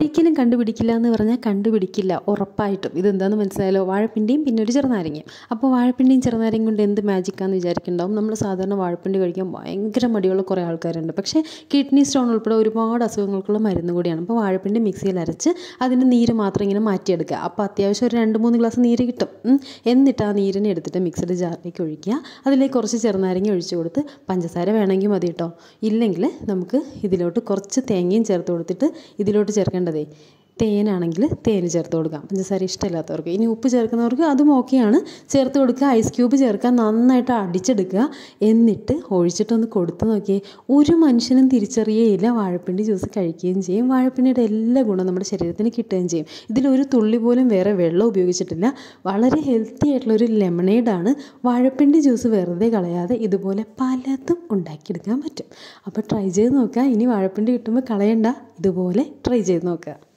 ഒരിക്കലും കണ്ടുപിടിക്കില്ല എന്ന് പറഞ്ഞാൽ കണ്ടുപിടിക്കില്ല ഉറപ്പായിട്ടും ഇതെന്താണെന്ന് മനസ്സിലായല്ലോ വാഴപ്പിണ്ടിയും പിന്നെ ഒരു ചെറുനാരങ്ങയും അപ്പോൾ വാഴപ്പിണ്ടിയും ചെറുനാരങ്ങയും കൊണ്ട് എന്ത് മാജിക്കാന്ന് വിചാരിക്കുന്നുണ്ടാവും നമ്മൾ സാധാരണ വാഴപ്പിണ്ടി കഴിക്കാൻ ഭയങ്കര മടിയുള്ള കുറേ ആൾക്കാരുണ്ട് പക്ഷേ കിഡ്നി സ്റ്റോൺ ഉൾപ്പെടെ ഒരുപാട് അസുഖങ്ങൾക്കുള്ള മരുന്ന് കൂടിയാണ് അപ്പോൾ വാഴപ്പിണ്ടി മിക്സിയിൽ അരച്ച് അതിൻ്റെ നീര് മാത്രം ഇങ്ങനെ മാറ്റിയെടുക്കുക അപ്പോൾ അത്യാവശ്യം ഒരു രണ്ട് മൂന്ന് ഗ്ലാസ് നീര് കിട്ടും ഉം. എന്നിട്ട് ആ നീരിനെ എടുത്തിട്ട് മിക്സഡ് ജാറിലേക്ക് ഒഴിക്കുക അതിലേക്ക് കുറച്ച് ചെറുനാരങ്ങ ഒഴിച്ച് കൊടുത്ത് പഞ്ചസാര വേണമെങ്കിൽ മതി കേട്ടോ ഇല്ലെങ്കിൽ നമുക്ക് ഇതിലോട്ട് കുറച്ച് തേങ്ങയും ചേർത്ത് കൊടുത്തിട്ട് ഇതിലോട്ട് ചേർക്കേണ്ടതേ തേനാണെങ്കിൽ തേന് ചേർത്ത് കൊടുക്കാം പഞ്ചസാര ഇഷ്ടമില്ലാത്തവർക്ക് ഇനി ഉപ്പ് ചേർക്കുന്നവർക്ക് അതും ഓക്കെയാണ് ചേർത്ത് കൊടുക്കുക ഐസ് ക്യൂബ് ചേർക്കുക നന്നായിട്ട് അടിച്ചെടുക്കുക എന്നിട്ട് ഒഴിച്ചിട്ടൊന്ന് കൊടുത്ത് നോക്കിയേ ഒരു മനുഷ്യനും തിരിച്ചറിയേയില്ല വാഴപ്പിണ്ടി ജ്യൂസ് കഴിക്കുകയും ചെയ്യും വാഴപ്പിണ്ടിയുടെ എല്ലാ ഗുണവും നമ്മുടെ ശരീരത്തിന് കിട്ടുകയും ചെയ്യും ഇതിലൊരു തുള്ളി പോലും വേറെ വെള്ളം ഉപയോഗിച്ചിട്ടില്ല വളരെ ഹെൽത്തി ആയിട്ടുള്ളൊരു ലെമണേഡാണ് വാഴപ്പിണ്ടി ജ്യൂസ് വെറുതെ കളയാതെ ഇതുപോലെ പലതും ഉണ്ടാക്കിയെടുക്കാൻ പറ്റും അപ്പോൾ ട്രൈ ചെയ്ത് നോക്കുക ഇനി വാഴപ്പിണ്ടി കിട്ടുമ്പോൾ കളയണ്ട ഇതുപോലെ ട്രൈ ചെയ്ത് നോക്കുക